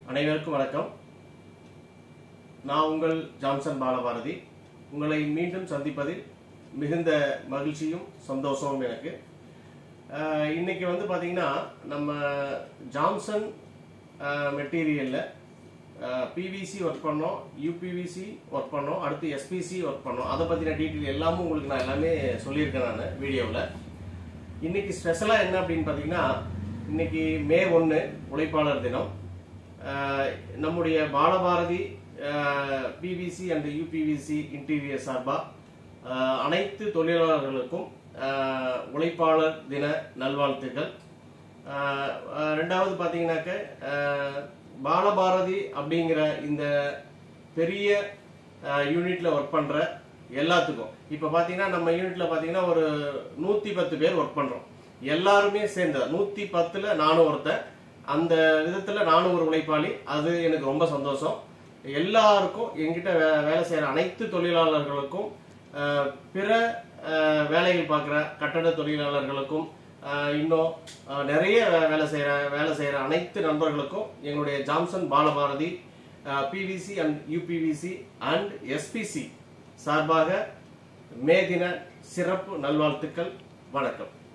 அனைவருக்கும் வணக்கம் நான் உங்கள் ஜான்சன் பாலபாரதி உங்களை மீண்டும் சந்திப்பதில் மிகுந்த மகிழ்ச்சியும் சந்தோஷமும் எனக்கு அஹ், இன்னைக்கு வந்து பாத்தீங்கன்னா நம்ம ஜான்சன் மெட்டீரியல்ல பிவிசி ஒர்க் பண்ணோம் யூபிவிசி ஒர்க் பண்ணோம் அடுத்து எஸ்பிசி ஒர்க் பண்ணோம் அதை பத்தின டீட்டெயில் எல்லாமும் உங்களுக்கு நான் எல்லாமே சொல்லியிருக்கேன் நான் வீடியோவில் இன்னைக்கு ஸ்பெஷலாக என்ன அப்படின்னு பார்த்தீங்கன்னா இன்னைக்கு மே ஒன்று உழைப்பாளர் தினம் அஹ், நம்முடைய Balabharathi PVC and UPVC interior சார்பாக அனைத்து தொழிலாளர்களுக்கும் அஹ், உழைப்பாளர் தின நல்வாழ்த்துக்கள் அஹ், அஹ், ரெண்டாவது பார்த்தீங்கன்னாக்க அஹ், பாலபாரதி அப்படிங்கிற இந்த பெரிய யூனிட்ல ஒர்க் பண்ற எல்லாத்துக்கும் இப்ப பாத்தீங்கன்னா நம்ம யூனிட்ல பாத்தீங்கன்னா ஒரு நூத்தி பத்து பேர் ஒர்க் பண்றோம் எல்லாருமே சேர்ந்து நூத்தி பத்துல நானும் ஒருத்தன் அந்த விதத்துல நானும் ஒரு உழைப்பாளி அது எனக்கு ரொம்ப சந்தோஷம் எல்லாருக்கும் என்கிட்ட வே- வேலை செய்யற அனைத்து தொழிலாளர்களுக்கும் அஹ், பிற அஹ், வேலைகள் பார்க்குற கட்டட தொழிலாளர்களுக்கும் அஹ், இன்னும் அஹ், நிறைய வே- வேலை செய்யற வேலை செய்யற அனைத்து நண்பர்களுக்கும் எங்களுடைய Jamson Balabharathi PVC and UPVC and SPC சார்பாக மே தின சிறப்பு நல்வாழ்த்துக்கள் வணக்கம்